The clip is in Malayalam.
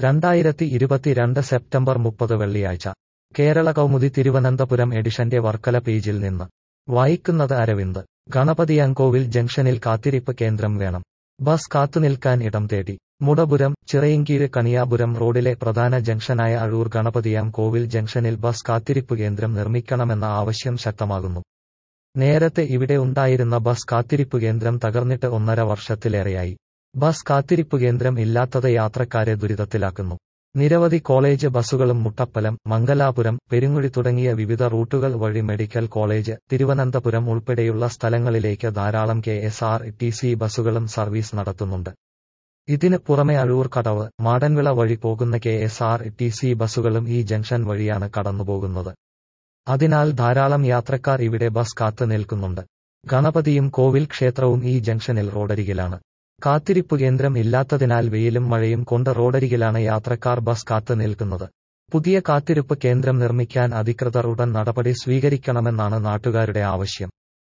രണ്ടായിരത്തി ഇരുപത്തിരണ്ട് സെപ്റ്റംബർ മുപ്പത് വെള്ളിയാഴ്ച കേരള കൗമുദി തിരുവനന്തപുരം എഡിഷന്റെ വർക്കല പേജിൽ നിന്ന് വായിക്കുന്നത് അരവിന്ദ് ഗണപതിയാങ്കോവിൽ ജംഗ്ഷനിൽ കാത്തിരിപ്പ് കേന്ദ്രം വേണം ബസ് കാത്തുനിൽക്കാൻ ഇടം തേടി മുടപുരം ചിറയിൻകീഴ് കണിയാപുരം റോഡിലെ പ്രധാന ജംഗ്ഷനായ അഴൂർ ഗണപതിയാം കോവിൽ ജംഗ്ഷനിൽ ബസ് കാത്തിരിപ്പ് കേന്ദ്രം നിർമ്മിക്കണമെന്ന ആവശ്യം ശക്തമാകുന്നു നേരത്തെ ഇവിടെ ഉണ്ടായിരുന്ന ബസ് കാത്തിരിപ്പ് കേന്ദ്രം തകർന്നിട്ട് ഒന്നര വർഷത്തിലേറെയായി ബസ് കാത്തിരിപ്പ് കേന്ദ്രം ഇല്ലാത്തത് യാത്രക്കാരെ ദുരിതത്തിലാക്കുന്നു നിരവധി കോളേജ് ബസ്സുകളും മുട്ടപ്പലം മംഗലാപുരം പെരുങ്ങുഴി തുടങ്ങിയ വിവിധ റൂട്ടുകൾ വഴി മെഡിക്കൽ കോളേജ് തിരുവനന്തപുരം ഉൾപ്പെടെയുള്ള സ്ഥലങ്ങളിലേക്ക് ധാരാളം K S R T C ബസ്സുകളും സർവീസ് നടത്തുന്നുണ്ട് ഇതിന് പുറമെ അഴൂർ കടവ് മാടൻവിള വഴി പോകുന്ന K S R T C ബസ്സുകളും ഈ ജംഗ്ഷൻ വഴിയാണ് കടന്നുപോകുന്നത് അതിനാൽ ധാരാളം യാത്രക്കാർ ഇവിടെ ബസ് കാത്തു നിൽക്കുന്നുണ്ട് ഗണപതിയും കോവിൽ ക്ഷേത്രവും ഈ ജംഗ്ഷനിൽ റോഡരികിലാണ് കാത്തിരിപ്പ് കേന്ദ്രം ഇല്ലാത്തതിനാൽ വെയിലും മഴയും കൊണ്ട് റോഡരികിലാണ് യാത്രക്കാർ ബസ് കാത്തു നിൽക്കുന്നത് പുതിയ കാത്തിരിപ്പ് കേന്ദ്രം നിർമ്മിക്കാൻ അധികൃതർ ഉടൻ നടപടി സ്വീകരിക്കണമെന്നാണ് നാട്ടുകാരുടെ ആവശ്യം